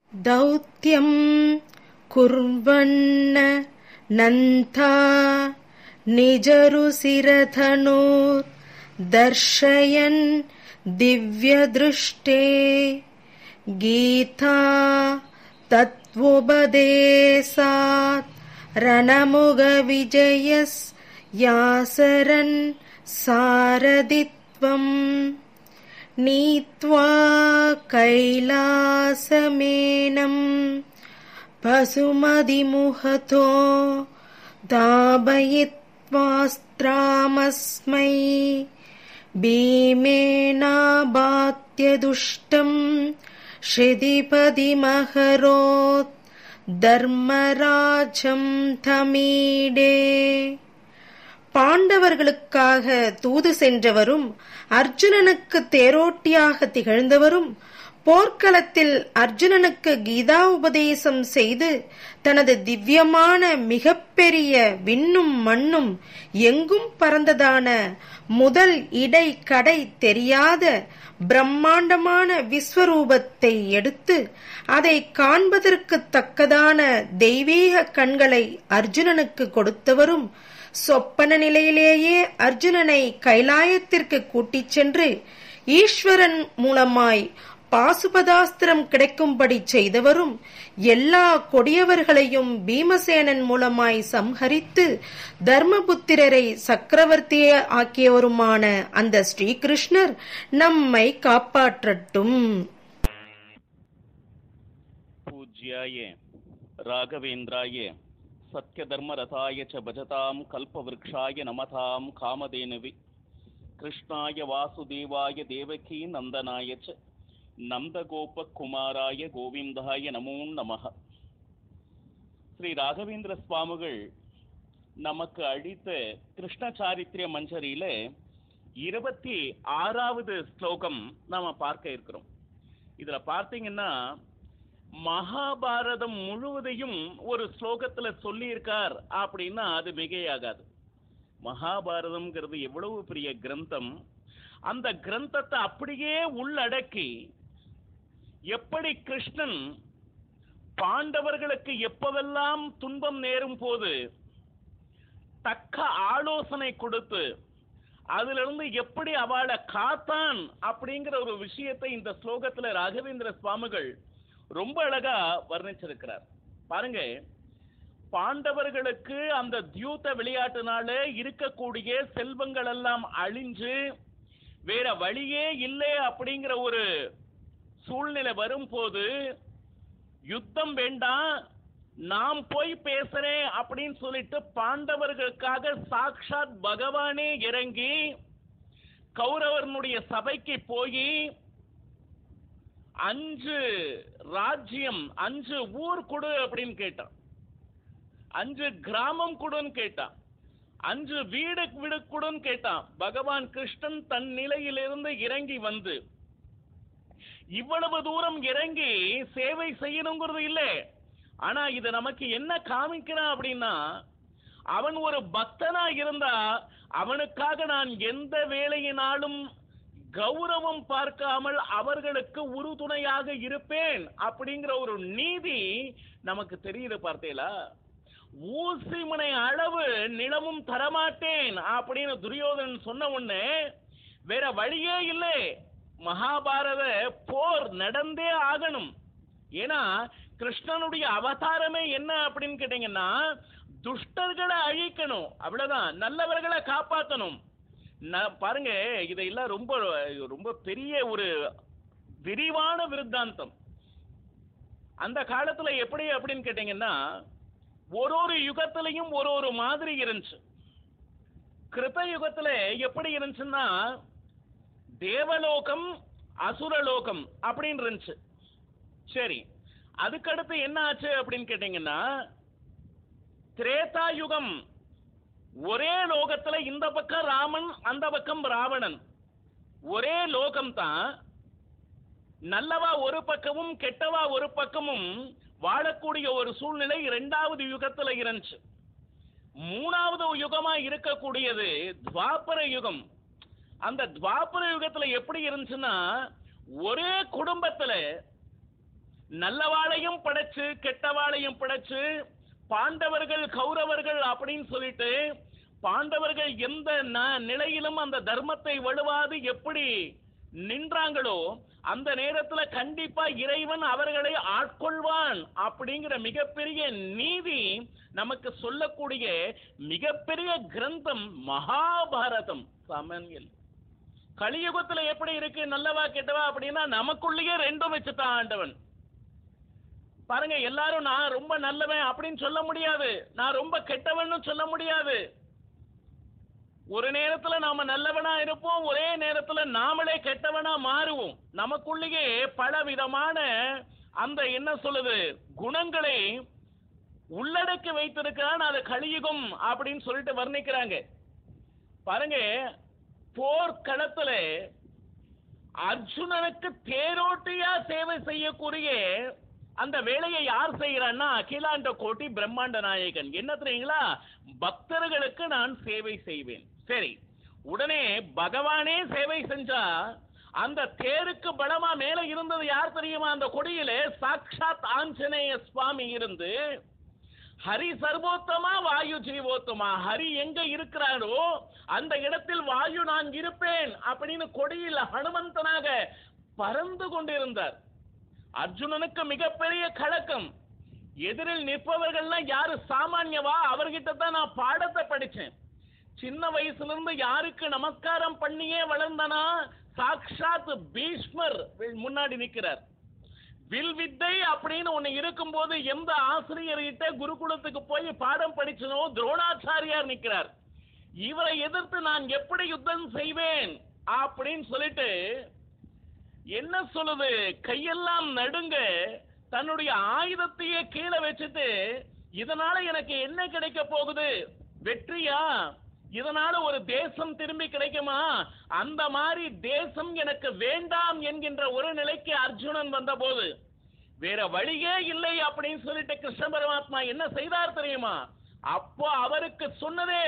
दौत्यं कुर्वन्न नन्था निजरुसिरधनुर्दर्शयन् दिव्यदृष्टे गीता तत्त्वोपदेशात् रणमुगविजयस्यासरन् सारथित्वम् नीत्वा कैलासमेनम् पशुमदिमुहतो दापयित्वास्त्रामस्मै भीमेनाबात्यदुष्टम् क्षितिपदिमहरोत् தர்மராஜம் தமீடே பாண்டவர்களுக்காக தூது சென்றவரும் அர்ஜுனனுக்கு தேரோட்டியாக திகழ்ந்தவரும் போர்க்களத்தில் அர்ஜுனனுக்கு கீதா உபதேசம் செய்து தனது திவ்யமான மிகப்பெரிய விண்ணும் மண்ணும் எங்கும் பறந்ததான முதல் இடை கடை தெரியாத பிரம்மாண்டமான விஸ்வரூபத்தை எடுத்து அதை காண்பதற்கு தக்கதான தெய்வீக கண்களை அர்ஜுனனுக்கு கொடுத்தவரும் சொப்பன நிலையிலேயே அர்ஜுனனை கைலாயத்திற்கு கூட்டிச் சென்று ஈஸ்வரன் மூலமாய் பாசுபதாஸ்திரம் கிடைக்கும்படி செய்தவரும் எல்லா கொடியவர்களையும் பீமசேனன் மூலமாய் சம்ஹரித்து தர்மபுத்திரரை சக்கரவர்த்தியை ஆக்கியவருமான அந்த ஸ்ரீகிருஷ்ணர் நம்மை காப்பாற்றட்டும் पूज्याय राघवेन्द्राय सत्यधर्मरथाय च भजतां कल्पवृक्षाय नमतां कामधेनुवि कृष्णाय वासुदेवाय देवकी नन्दनाय च நந்தகோபகுமாராய கோவிந்தாய நமோ நமः ஸ்ரீ ராகவேந்திர சுவாமிகள் நமக்கு அளித்த கிருஷ்ண சாரித்திரிய மஞ்சரியில இருபத்தி ஆறாவது ஸ்லோகம் நாம பார்க்க இருக்கிறோம் இதுல பார்த்தீங்கன்னா மகாபாரதம் முழுவதையும் ஒரு ஸ்லோகத்துல சொல்லியிருக்கார் அப்படின்னா அது மிகையாகாது மகாபாரதம்ங்கிறது எவ்வளவு பெரிய கிரந்தம் அந்த கிரந்தத்தை அப்படியே உள்ளடக்கி எப்படி கிருஷ்ணன் பாண்டவர்களுக்கு எப்பவெல்லாம் துன்பம் நேரும் போது தக்க ஆலோசனை கொடுத்து அதிலிருந்து எப்படி அவளை காத்தான் அப்படிங்கிற ஒரு விஷயத்தை இந்த ஸ்லோகத்துல ராகவேந்திர சுவாமிகள் ரொம்ப அழகா வர்ணிச்சிருக்கிறார் பாருங்க பாண்டவர்களுக்கு அந்த தியூத விளையாட்டுனால இருக்கக்கூடிய செல்வங்கள் எல்லாம் அழிஞ்சு வேற வழியே இல்லை அப்படிங்கிற ஒரு சூழ்நிலை வரும்போது யுத்தம் வேண்டாம் நாம் போய் பேசுறேன் அப்படின்னு சொல்லிட்டு பாண்டவர்களுக்காக சாக்ஷாத் பகவானே இறங்கி கௌரவனுடைய சபைக்கு போய் அஞ்சு ராஜ்யம் அஞ்சு ஊர் கொடு அப்படின்னு கேட்டான் அஞ்சு கிராமம் கொடுன்னு கேட்டான் அஞ்சு வீடு வீடு கொடுன்னு கேட்டான் பகவான் கிருஷ்ணன் தன் நிலையிலிருந்து இறங்கி வந்து இவ்வளவு தூரம் இறங்கி சேவை செய்யணுங்கிறது இல்லை ஆனா இது நமக்கு என்ன காமிக்கிறான் அப்படின்னா அவன் ஒரு பக்தனா இருந்தா அவனுக்காக நான் எந்த வேலையினாலும் கௌரவம் பார்க்காமல் அவர்களுக்கு உறுதுணையாக இருப்பேன் அப்படிங்கிற ஒரு நீதி நமக்கு தெரியுது பார்த்தீங்களா ஊசிமுனை அளவு நிலமும் தரமாட்டேன் அப்படின்னு துரியோதனன் சொன்ன உடனே வேற வழியே இல்லை மகாபாரத போர் நடந்தே ஆகணும் ஏன்னா கிருஷ்ணனுடைய அவதாரமே என்ன அப்படின்னு கேட்டீங்கன்னா துஷ்டர்களை அழிக்கணும் அவ்வளவுதான் நல்லவர்களை காப்பாற்றணும் பாருங்க இதெல்லாம் ரொம்ப ரொம்ப பெரிய ஒரு விரிவான விருத்தாந்தம் அந்த காலத்துல எப்படி அப்படின்னு கேட்டீங்கன்னா ஒரு ஒரு யுகத்திலையும் ஒரு ஒரு மாதிரி இருந்துச்சு கிருத்த யுகத்துல எப்படி இருந்துச்சுன்னா தேவலோகம் அசுரலோகம் அப்படின்னு இருந்துச்சு சரி அதுக்கடுத்து என்ன ஆச்சு அப்படின்னு கேட்டீங்கன்னா திரேதா யுகம் ஒரே லோகத்துல இந்த பக்கம் ராமன் அந்த பக்கம் ராவணன் ஒரே லோகம் தான் நல்லவா ஒரு பக்கமும் கெட்டவா ஒரு பக்கமும் வாழக்கூடிய ஒரு சூழ்நிலை இரண்டாவது யுகத்துல இருந்துச்சு மூணாவது யுகமா இருக்கக்கூடியது துவாபர யுகம் அந்த துவாபர யுகத்துல எப்படி இருந்துச்சுன்னா ஒரே குடும்பத்துல நல்லவாளையும் படைச்சு கெட்டவாளையும் படைச்சு பாண்டவர்கள் கௌரவர்கள் அப்படின்னு சொல்லிட்டு பாண்டவர்கள் எந்த ந- நிலையிலும் அந்த தர்மத்தை வலுவாது எப்படி நின்றாங்களோ அந்த நேரத்துல கண்டிப்பா இறைவன் அவர்களை ஆட்கொள்வான் அப்படிங்கிற மிகப்பெரிய நீதி நமக்கு சொல்லக்கூடிய மிகப்பெரிய கிரந்தம் மகாபாரதம் சாமானியல் கலியுகத்துல எப்படி இருக்கு நல்லவா கெட்டவா அப்படின்னா நமக்குள்ளேயே ரெண்டும் வச்சுட்டான் ஆண்டவன் பாருங்க எல்லாரும் நான் ரொம்ப நல்லவன் அப்படின்னு சொல்ல முடியாது நான் ரொம்ப கெட்டவன்னு சொல்ல முடியாது ஒரு நேரத்துல நாம நல்லவனா இருப்போம் ஒரே நேரத்துல நாமளே கெட்டவனா மாறுவோம் நமக்குள்ளேயே பல விதமான அந்த என்ன சொல்லுது குணங்களை உள்ளடக்கி வைத்திருக்கிறான் அது கலியுகம் அப்படின்னு சொல்லிட்டு வர்ணிக்கிறாங்க பாருங்க போர்க்களத்துல அர்ஜுனனுக்கு தேரோட்டியா சேவை செய்யக்கூடிய அந்த வேலையை யார் செய்யறான்னா அகிலாண்ட கோட்டி பிரம்மாண்ட நாயகன் என்ன தெரியுங்களா பக்தர்களுக்கு நான் சேவை செய்வேன் சரி உடனே பகவானே சேவை செஞ்சா அந்த தேருக்கு பலமா மேல இருந்தது யார் தெரியுமா அந்த கொடியிலே சாக்ஷாத் ஆஞ்சநேய சுவாமி இருந்து ஹரி சர்வோத்தமா வாயு ஜீவோத்தமா ஹரி எங்க இருக்கிறாரோ அந்த இடத்தில் வாயு நான் இருப்பேன் அப்படின்னு கொடியில் ஹனுமந்தனாக பறந்து கொண்டிருந்தார் அர்ஜுனனுக்கு மிகப்பெரிய கலக்கம் எதிரில் நிற்பவர்கள்லாம் யாரு சாமானியவா அவர்கிட்ட தான் நான் பாடத்தை படிச்சேன் சின்ன வயசுல இருந்து யாருக்கு நமஸ்காரம் பண்ணியே வளர்ந்தனா சாக்ஷாத் பீஷ்மர் முன்னாடி நிக்கிறார் வில் வித்தை அப்படின்னு ஒண்ணு இருக்கும்போது எந்த ஆசிரியர்கிட்ட குருகுலத்துக்கு போய் பாடம் படிச்சனோ துரோணாச்சாரியார் நிக்கிறார் இவரை எதிர்த்து நான் எப்படி யுத்தம் செய்வேன் அப்படின்னு சொல்லிட்டு என்ன சொல்லுது கையெல்லாம் நடுங்க தன்னுடைய ஆயுதத்தையே கீழே வச்சுட்டு இதனால எனக்கு என்ன கிடைக்க போகுது வெற்றியா இதனால ஒரு தேசம் திரும்பி கிடைக்குமா அந்த மாதிரி தேசம் எனக்கு வேண்டாம் என்கின்ற ஒரு நிலைக்கு அர்ஜுனன் வந்தபோது வேற வழியே இல்லை அப்படின்னு சொல்லிட்டு கிருஷ்ண பரமாத்மா என்ன செய்தார் தெரியுமா அப்போ அவருக்கு சொன்னதே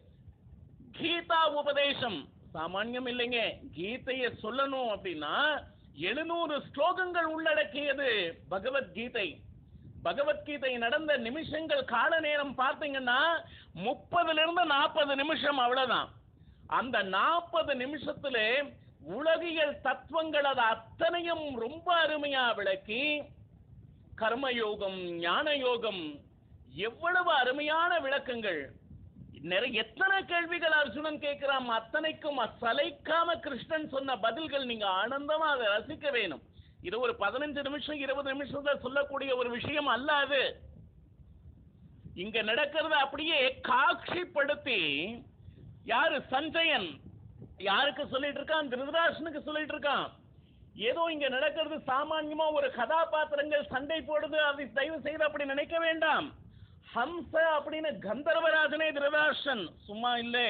கீதா உபதேசம் சாமானியம் இல்லைங்க கீதையை சொல்லணும் அப்படின்னா எழுநூறு ஸ்லோகங்கள் உள்ளடக்கியது பகவத்கீதை பகவத்கீதை நடந்த நிமிஷங்கள் கால நேரம் பார்த்தீங்கன்னா முப்பதுல இருந்து நாற்பது நிமிஷம் அவ்வளவுதான் அந்த நாற்பது நிமிஷத்துல உலகியல் தத்துவங்கள் அது அத்தனையும் ரொம்ப அருமையா விளக்கி கர்மயோகம் ஞான யோகம் எவ்வளவு அருமையான விளக்கங்கள் நிறைய எத்தனை கேள்விகள் அர்ஜுனன் கேட்கிறான் அத்தனைக்கும் சலைக்காம கிருஷ்ணன் சொன்ன பதில்கள் நீங்க ஆனந்தமா அதை ரசிக்க வேணும் இது ஒரு பதினஞ்சு நிமிஷம் இருபது நிமிஷத்துல சொல்லக்கூடிய ஒரு விஷயம் அல்ல அது இங்க நடக்கிறத அப்படியே காட்சிப்படுத்தி யாரு சஞ்சயன் யாருக்கு சொல்லிட்டு இருக்கான் திருதராசனுக்கு சொல்லிட்டு இருக்கான் ஏதோ இங்க நடக்கிறது சாமான்யமா ஒரு கதாபாத்திரங்கள் சண்டை போடுது அதை தயவு செய்து அப்படி நினைக்க வேண்டாம் ஹம்ச அப்படின்னு கந்தர்வராஜனே திருதராசன் சும்மா இல்லே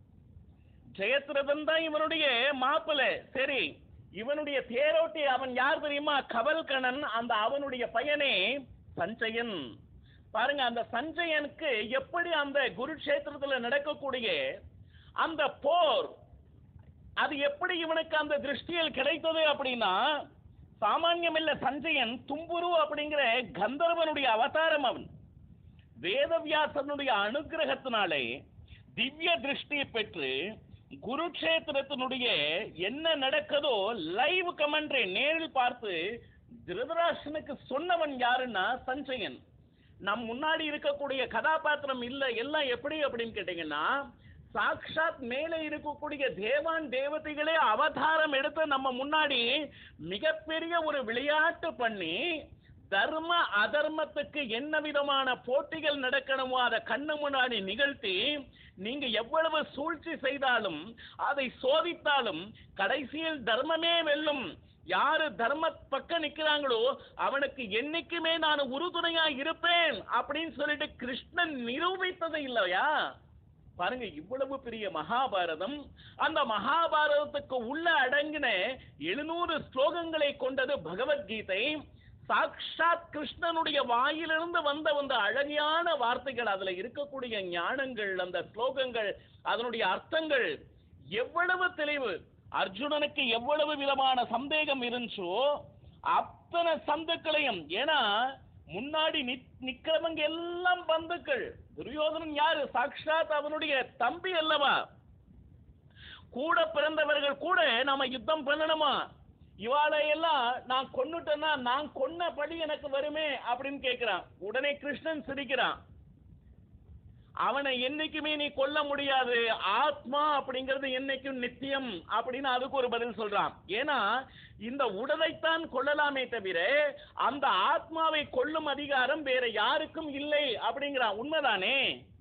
ஜெயத்ரதன் தான் இவனுடைய மாப்பிள்ள சரி இவனுடைய தேரோட்டி அவன் யார் தெரியுமா கவல்கணன் அந்த அவனுடைய பையனே சஞ்சயன் பாருங்க அந்த சஞ்சயனுக்கு எப்படி அந்த குருக்ஷேத்திரத்துல நடக்கக்கூடிய அந்த போர் அது எப்படி இவனுக்கு அந்த திருஷ்டியில் கிடைத்தது அப்படின்னா சாமானியம் இல்ல சஞ்சயன் தும்புரு அப்படிங்கிற கந்தர்வனுடைய அவதாரம் அவன் வேதவியாசனுடைய அனுகிரகத்தினாலே திவ்ய திருஷ்டியை பெற்று குருக்ஷேத்திரத்தினுடைய என்ன நடக்குதோ லைவ் கமெண்ட்ரி நேரில் பார்த்து திருதராசனுக்கு சொன்னவன் யாருன்னா சஞ்சயன் நம் முன்னாடி இருக்கக்கூடிய கதாபாத்திரம் இல்ல எல்லாம் எப்படி அப்படின்னு கேட்டீங்கன்னா சாக்ஷாத் மேலே இருக்கக்கூடிய தேவான் தேவதைகளே அவதாரம் எடுத்து நம்ம முன்னாடி மிகப்பெரிய ஒரு விளையாட்டு பண்ணி தர்ம அதர்மத்துக்கு என்ன விதமான போட்டிகள் நடக்கணுமோ அதை கண்ணு முன்னாடி நிகழ்த்தி நீங்க எவ்வளவு சூழ்ச்சி செய்தாலும் அதை சோதித்தாலும் கடைசியில் தர்மமே வெல்லும் யாரு தர்ம பக்கம் நிக்கிறாங்களோ அவனுக்கு என்னைக்குமே நான் உறுதுணையா இருப்பேன் அப்படின்னு சொல்லிட்டு கிருஷ்ணன் நிரூபித்தது இல்லையா பாருங்க இவ்வளவு பெரிய மகாபாரதம் அந்த மகாபாரதத்துக்கு உள்ள அடங்கின எழுநூறு ஸ்லோகங்களை கொண்டது பகவத்கீதை சாக்ஷாத் கிருஷ்ணனுடைய வாயிலிருந்து வந்த அந்த அழகியான வார்த்தைகள் அதுல இருக்கக்கூடிய ஞானங்கள் அந்த ஸ்லோகங்கள் அதனுடைய அர்த்தங்கள் எவ்வளவு தெளிவு அர்ஜுனனுக்கு எவ்வளவு விதமான சந்தேகம் இருந்துச்சோ அத்தனை சந்துக்களையும் ஏன்னா முன்னாடி நிக்- நிக்கிறவங்க எல்லாம் பந்துக்கள் துரியோதனன் யாரு சாக்ஷாத் அவனுடைய தம்பி அல்லவா கூட பிறந்தவர்கள் கூட நாம யுத்தம் பண்ணணுமா இவாளை எல்லாம் நான் கொன்னுட்டேன்னா நான் கொன்ன படி எனக்கு வருமே அப்படின்னு கேட்கிறான் உடனே கிருஷ்ணன் சிரிக்கிறான் அவனை என்னைக்குமே நீ கொல்ல முடியாது ஆத்மா அப்படிங்கிறது என்னைக்கும் நித்தியம் அப்படின்னு அதுக்கு ஒரு பதில் சொல்றான் ஏன்னா இந்த உடலைத்தான் கொல்லலாமே தவிர அந்த ஆத்மாவை கொல்லும் அதிகாரம் வேற யாருக்கும் இல்லை அப்படிங்கிறான் உண்மைதானே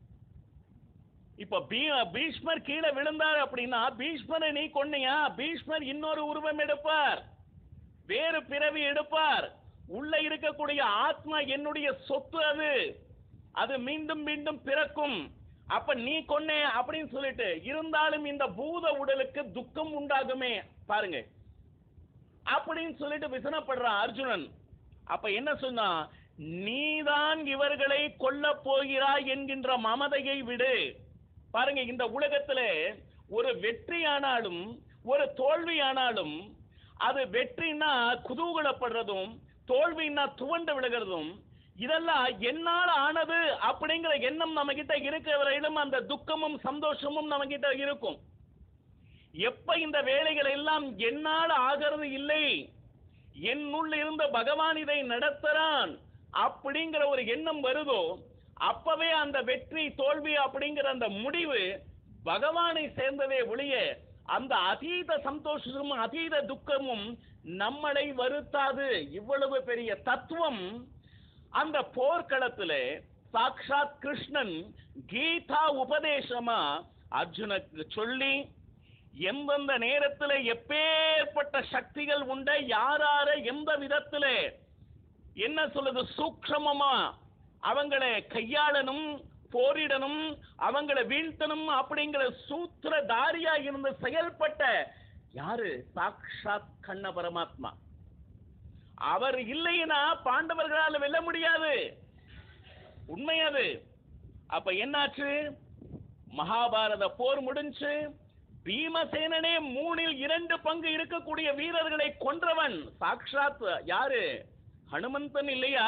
இப்ப பீ- பீஷ்மர் கீழே விழுந்தார் அப்படின்னா பீஷ்மரை நீ கொன்னியா பீஷ்மர் இன்னொரு உருவம் எடுப்பார் வேறு பிறவி எடுப்பார் உள்ள இருக்கக்கூடிய ஆத்மா என்னுடைய சொத்து அது அது மீண்டும் மீண்டும் பிறக்கும் அப்ப நீ கொன்னே அப்படின்னு சொல்லிட்டு இருந்தாலும் இந்த பூத உடலுக்கு துக்கம் உண்டாகுமே பாருங்க அப்படின்னு சொல்லிட்டு விசனப்படுறான் அர்ஜுனன் அப்ப என்ன சொன்னா நீதான் இவர்களை கொல்லப் போகிறாய் என்கின்ற மமதையை விடு பாருங்க இந்த உலகத்துல ஒரு வெற்றியானாலும் ஒரு தோல்வியானாலும் அது வெற்றினா குதூகலப்படுறதும் தோல்வின்னா துவண்டு விழுகிறதும் இதெல்லாம் என்னால் ஆனது அப்படிங்கிற எண்ணம் நம்ம கிட்ட இருக்கிற வரையிலும் அந்த துக்கமும் சந்தோஷமும் நம்ம கிட்ட இருக்கும் எப்ப இந்த வேலைகள் எல்லாம் என்னால் ஆகிறது இல்லை என்னுள் இருந்த பகவான் இதை நடத்துறான் அப்படிங்கிற ஒரு எண்ணம் வருதோ அப்பவே அந்த வெற்றி தோல்வி அப்படிங்கிற அந்த முடிவு பகவானை சேர்ந்ததே ஒழிய அந்த அதீத சந்தோஷமும் அதீத துக்கமும் நம்மளை வருத்தாது இவ்வளவு பெரிய தத்துவம் அந்த போர்க்களத்துல சாக்ஷாத் கிருஷ்ணன் கீதா உபதேசமா அர்ஜுனுக்கு சொல்லி எந்தெந்த நேரத்துல எப்பேற்பட்ட சக்திகள் உண்ட யாரார எந்த விதத்துல என்ன சொல்லுது சூக்ஷமமா அவங்களை கையாளணும் போரிடணும் அவங்களை வீழ்த்தணும் அப்படிங்கிற சூத்திரதாரியா இருந்து செயல்பட்ட யாரு சாக்ஷாத் கண்ண பரமாத்மா அவர் இல்லைன்னா பாண்டவர்களால் வெல்ல முடியாது உண்மை அது அப்ப என்னாச்சு மகாபாரத போர் முடிஞ்சு பீமசேனனே மூணில் இரண்டு பங்கு இருக்கக்கூடிய வீரர்களை கொன்றவன் சாக்ஷாத் யாரு ஹனுமந்தன் இல்லையா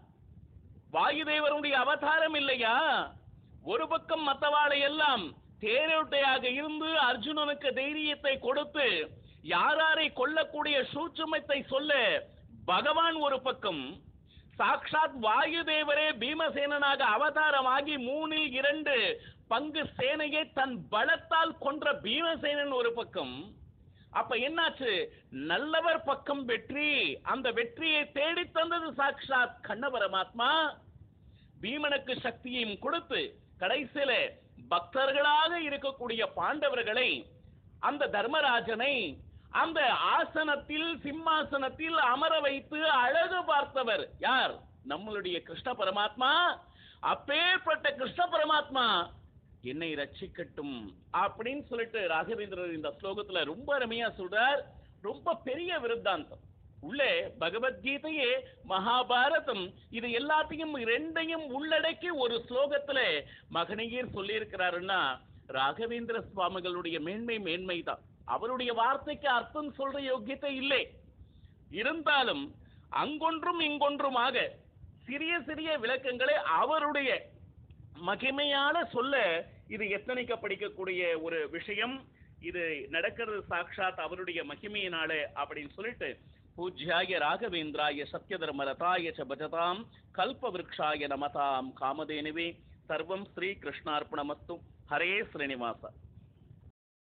வாயுதேவருடைய அவதாரம் இல்லையா ஒரு பக்கம் மத்தவாளை எல்லாம் தேரோட்டையாக இருந்து அர்ஜுனனுக்கு தைரியத்தை கொடுத்து யாராரை கொல்லக்கூடிய சூட்சுமத்தை சொல்ல பகவான் ஒரு பக்கம் சாக்ஷாத் வாயுதேவரே பீமசேனனாக அவதாரமாகி மூணில் இரண்டு பங்கு சேனையை தன் பலத்தால் கொன்ற பீமசேனன் ஒரு பக்கம் அப்ப என்னாச்சு நல்லவர் பக்கம் வெற்றி அந்த வெற்றியை தேடி தந்தது சாக்ஷாத் கண்ண பரமாத்மா பீமனுக்கு சக்தியையும் கொடுத்து கடைசியில பக்தர்களாக இருக்கக்கூடிய பாண்டவர்களை அந்த தர்மராஜனை அந்த ஆசனத்தில் சிம்மாசனத்தில் அமர வைத்து அழகு பார்த்தவர் யார் நம்மளுடைய கிருஷ்ண பரமாத்மா அப்பேற்பட்ட கிருஷ்ண பரமாத்மா என்னை ரட்சிக்கட்டும் அப்படின்னு சொல்லிட்டு ராகவேந்திரர் இந்த ஸ்லோகத்துல ரொம்ப அருமையா சொல்றார் ரொம்ப பெரிய விருத்தாந்தம் உள்ளே பகவத்கீதையே மகாபாரதம் இது எல்லாத்தையும் ரெண்டையும் உள்ளடக்கி ஒரு ஸ்லோகத்துல மகனையர் சொல்லியிருக்கிறாருன்னா ராகவேந்திர சுவாமிகளுடைய மேன்மை மேன்மைதான் அவருடைய வார்த்தைக்கு அர்த்தம் சொல்ற யோக்கியத்தை இல்லை இருந்தாலும் அங்கொன்றும் இங்கொன்றுமாக சிறிய சிறிய விளக்கங்களை அவருடைய மகிமையான சொல்ல இது எத்தனைக்க படிக்கக்கூடிய ஒரு விஷயம் இது நடக்கிறது சாக்ஷாத் அவருடைய மகிமையினாலே அப்படின்னு சொல்லிட்டு பூஜ்யாய ராகவேந்திராய சத்யதர்மரதாய ச பஜதாம் கல்பவ்ருக்ஷாய நமதாம் காமதேனுவே சர்வம் ஸ்ரீ கிருஷ்ணார்ப்பணமஸ்து ஹரே ஸ்ரீனிவாசா